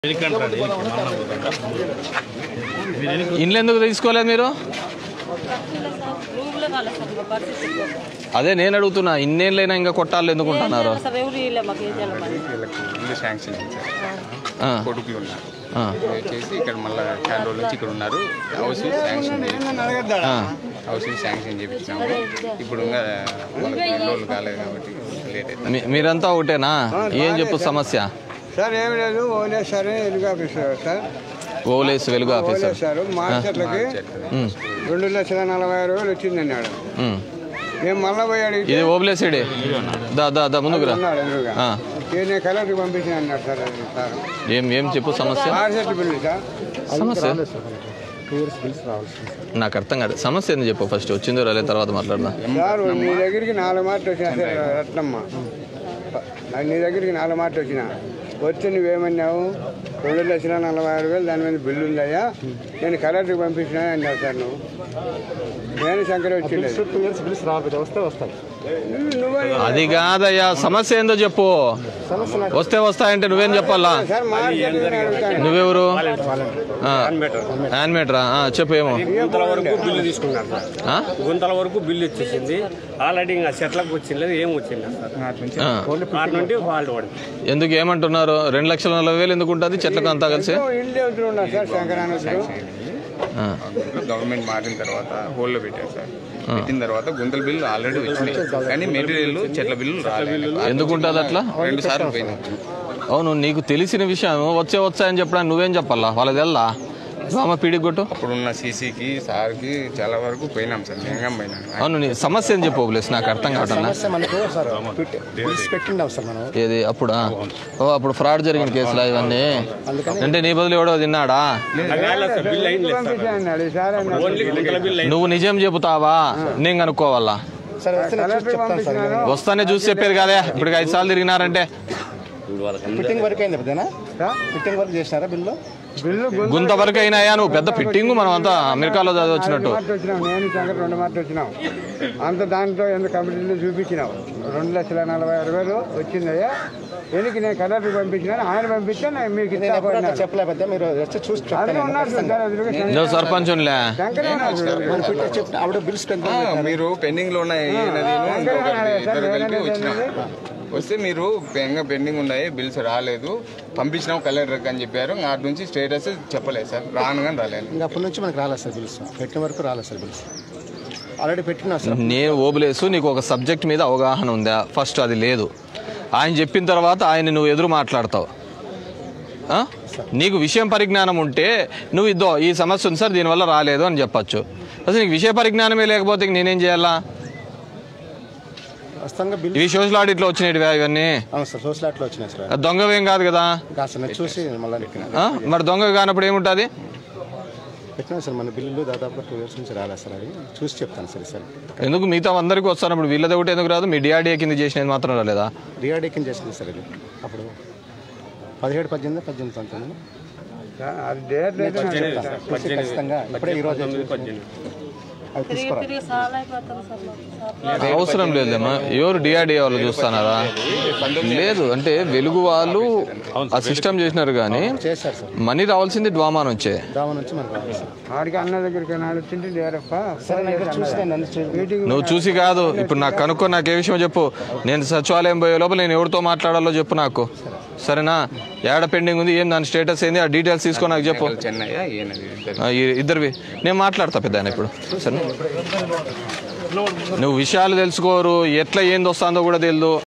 ఇండ్లు ఎందుకు తీసుకోలేదు మీరు రూమ్లో కాలేదు సార్ మా పరిస్థితి ఎక్కువ. అదే నేను అడుగుతున్నా ఇన్నేళ్ళైనా ఇంకా కొట్టాలి ఎందుకు ఉంటున్నారు సార్ ఎవరు ఇవ్వలే మాకు ఏం చేయాలి మరి వీళ్ళకి ఇల్లు శాంక్షన్ అయింది సార్ ఆ, కొడుకులు ఉన్నారు ఆ, వచ్చేసి ఇక్కడ మళ్ళీ చాలా రోజుల నుంచి ఇక్కడ ఉన్నారు హౌస్ శాంక్షన్ చేయించినాము. ఆ. హౌస్ శాంక్షన్ చేయించినాము ఇప్పుడు ఇంకా వాళ్ళకి రెండు రోజులు కాలేదు కాబట్టి లేట్ అవుతుంది మీ- మీరంతా ఒకటేనా ఏం చెప్పు సమస్య సార్ ఏం లేదు ఓలేసారు ఎలుగు ఆఫీసర్ సార్ ఓలేస్ వెలుగు ఆఫీసర్ ఓలేసారు మార్కెట్లకి ఉమ్, రెండు లక్షల నలభై ఆరు వేలు వచ్చింది అన్నాడు ఉమ్. మేము మళ్ళా పోయి అడిగితే ఇది ఓబులేసిడే దా దా దా ముందుకు రా ఉన్నాడు ఎదురుగా ఆ. ఏ నేను కలెక్టర్కి పంపించిన అన్నాడు సార్ అది సార్ ఏం ఏం చెప్పు సమస్య మార్కెట్ బిల్లు సార్ సమస్య నాకు అర్థం కాదు సమస్య ఏంది చెప్పు ఫస్ట్ వచ్చిందో రాలేదు తర్వాత మాట్లాడదా సార్ నీ దగ్గరికి నాలుగు మాటలు వచ్చినా సార్ రత్నమ్మ నా- నీ దగ్గరికి నాలుగు మాటలు వచ్చిన వచ్చి నువ్వేమన్నావు రెండు లక్షల నలభై ఆరు వేలు దాని మీద బిల్లు ఉందయ్యా నేను కలెక్టర్కి పంపించినా అన్నావు సార్ నువ్వు నేను శంకర్ వచ్చిండేది నువ్వు- నువ్వే అది కాదయ్యా సమస్య ఏందో చెప్పు వస్తే వస్తాయంటే నువ్వేం చెప్పాలా సార్ మార్కెట్ అడుగుతాను నువ్వెవరు యాన్మేటరా చెప్పు ఏమో గుంతల వరకు బిల్లు తీసుకున్నారు సార్ ఆ? గుంతల వరకు బిల్లు వచ్చేసింది ఆల్రెడీ ఇంకా చెట్లకు వచ్చింది లేదు ఏం వచ్చింది సార్ ఆ. ఆరు నుండి ఫాల్ట్ పడింది ఎందుకు ఏమంటున్నారు రెండు లక్షల నలభై వేలు ఎందుకు ఉంటుంది చెట్లకు అంతా కలిసి ఇల్లు ఎదురు ఉన్నా సార్ శంకరాన ఆ. గవర్నమెంట్ మారిన తర్వాత హోల్లో పెట్టారు సార్ పెట్టిన తర్వాత గుంతల బిల్లు ఆల్రెడీ వచ్చినాయి కానీ మెటీరియల్ చెట్ల బిల్లు రాలేదు ఎందుకు ఉంటుంది అట్లా రెండు సార్లు పోయినాయి అవును నీకు తెలిసిన విషయం వచ్చే వచ్చాయని చెప్పడానికి నువ్వేం చెప్పాలా వాళ్ళది వెళ్ళా రామ పీడికి కొట్టు అప్పుడున్న సీసీకి సార్కి చాలా వరకు పోయినాం సార్ మేము పోయినాం అవును నీ సమస్య ఏం చెప్పు ప్లేస్ నాకు అర్థం కావట్లా మనకు సార్ బిల్స్ పెట్టిండాం సార్ మనం ఏది అప్పుడా ఓ అప్పుడు ఫ్రాడ్ జరిగిన కేసులా ఇవన్నీ అంటే నీ బదులు ఎవడో తిన్నాడా బిల్ అయింది లేదు సార్ అన్నాడు సార్ అన్నాడు ఓన్లీ గుంతల బిల్ అయింది నువ్వు నిజం చెబుతావా నేను కనుక్కోవాలా సార్ వస్తే నేను చూసి చెప్తాను సార్ వస్తానే చూసి చెప్పేది కాదే ఇప్పుడు ఐదు సార్లు తిరిగినారంటే ఫిట్టింగ్ వరకు అయింది పెద్దనా ఫిట్టింగ్ వరకు చేసినారా బిల్లు బిల్లు గుంత వరకు అయినాయా నువ్వు పెద్ద ఫిట్టింగ్ మనం అంతా అమెరికాలో చదివి వచ్చినట్టు మాటలు వచ్చినాం నేను శంకర్ రెండు మాటలు వచ్చినాం అంత దాంట్లో ఎంత కంపెనీలో చూపించినావు రెండు లక్షల నలభై ఆరు వేలు వచ్చిందయ్యా ఎందుకు నేను కలెక్టర్కి పంపించినాను ఆయన పంపిస్తే నేను మీకు నేను ఇస్తా ఎప్పుడన్నా అన్నాడు. చెప్పలే పెద్ద మీరు వచ్చి చూసి అదే చెప్తాను ఉన్నాడు సార్ ఎదురుగా శంకర్ నువ్వు సర్పంచులే శంకర్ ఉన్నాడు చూడు. మనం ఫిట్ చెప్తే ఆవిడ బిల్స్ పెద్ద ఆ, మీరు పెండింగ్ లో ఉన్నాయి ఈయనది, ఇంకొకరిది, ఇద్దరు కలిపి వచ్చినాం వస్తే మీరు ఇంకా పెండింగ్ ఉన్నాయి బిల్స్ రాలేదు పంపించినాం కలెక్టర్కి అని చెప్పారు అటు నుంచి స్టేటస్ చెప్పలేదు సార్ రాను కానీ రాలేదు ఇంకా అప్పటి నుంచి మనకు రాలేదు సార్ బిల్స్ పెట్టిన వరకు రాలేదు సార్ బిల్స్ ఆల్రెడీ పెట్టినా సార్ నేను ఓబులేసు నీకు ఒక సబ్జెక్ట్ మీద అవగాహన ఉందా ఫస్ట్ అది లేదు ఆయన చెప్పిన తర్వాత ఆయన నువ్వు ఎదురు మాట్లాడతావు ఆ? నీకు విషయం పరిజ్ఞానం ఉంటే నువ్వు ఇద్దో ఈ సమస్య ఉంది సార్ దీనివల్ల రాలేదు అని చెప్పచ్చు అసలు నీకు విషయ పరిజ్ఞానమే లేకపోతే ఇంక నేనేం చేయాలా వాస్తవంగా బిల్ ఇవి సోషల్ ఆడిట్లో వచ్చినవి ఇవన్నీ అవును సార్ సోషల్ ఆట్లో వచ్చినాయి సార్ అది దొంగవేం కాదు కదా కాదు సార్ నేను చూసి మళ్ళీ పెట్టినా ఆ? మరి దొంగ కానప్పుడు ఏముంటుంది పెట్టినా సార్ మన బిల్లులు దాదాపు టూ ఇయర్స్ నుంచి రాలేదు సార్ అది చూసి చెప్తాను సార్ సార్ ఎందుకు మిగతా అందరికీ వస్తాను ఇప్పుడు వీళ్ళది ఒకటి ఎందుకు రాదు మీ డిఆర్డీఏ కింద చేసినది మాత్రం రాలేదా రియార్డీ కింద చేసింది సార్ ఇది అప్పుడు పదిహేడు పద్దెనిమిది పద్దెనిమిది పంతొమ్మిది అది డేట్ లేదు నాకు తెలుసు. చూసి ఖచ్చితంగా ఇప్పుడే ఈ రోజు అది తిరిగి తీసుకురా తిరిగి చాలా అయిపోతుంది సార్ మాకు సార్ అవసరం లేదమ్మా ఎవరు డిఆర్డీఏ వాళ్ళు చూస్తున్నారా లేదు అంటే వెలుగు వాళ్ళు ఆ సిస్టమ్ చేసినారు కానీ చేశారు సార్ మనీ రావాల్సింది డ్వామా నుంచే దామ నుంచి మనకు రాలేదు సార్ ఆడికి అన్న దగ్గరికి నడుస్తుంటే డేరప్ప సరే నేను ఇక్కడ చూసి నేను అన్ని చూ- మీటింగ్ నువ్వు చూసి కాదు ఇప్పుడు నాకు కనుక్కో నాకు ఏ విషయం చెప్పు నేను సచివాలయం పోయే లోపల నేను ఎవరితో మాట్లాడాలో చెప్పు నాకు సరేనా ఏడ పెండింగ్ ఉంది ఏం దాని స్టేటస్ ఏంది ఆ డీటెయిల్స్ తీసుకో నాకు చెప్పు చెన్నై ఈయనది ఇద్దరు ఆ, ఈ ఇద్దరివి నేను మాట్లాడతా పెద్ద ఆయన ఇప్పుడు సరే నువ్వు విషయాలు తెలుసుకోరు ఎట్లా ఏంది వస్తుందో కూడా తెలియదు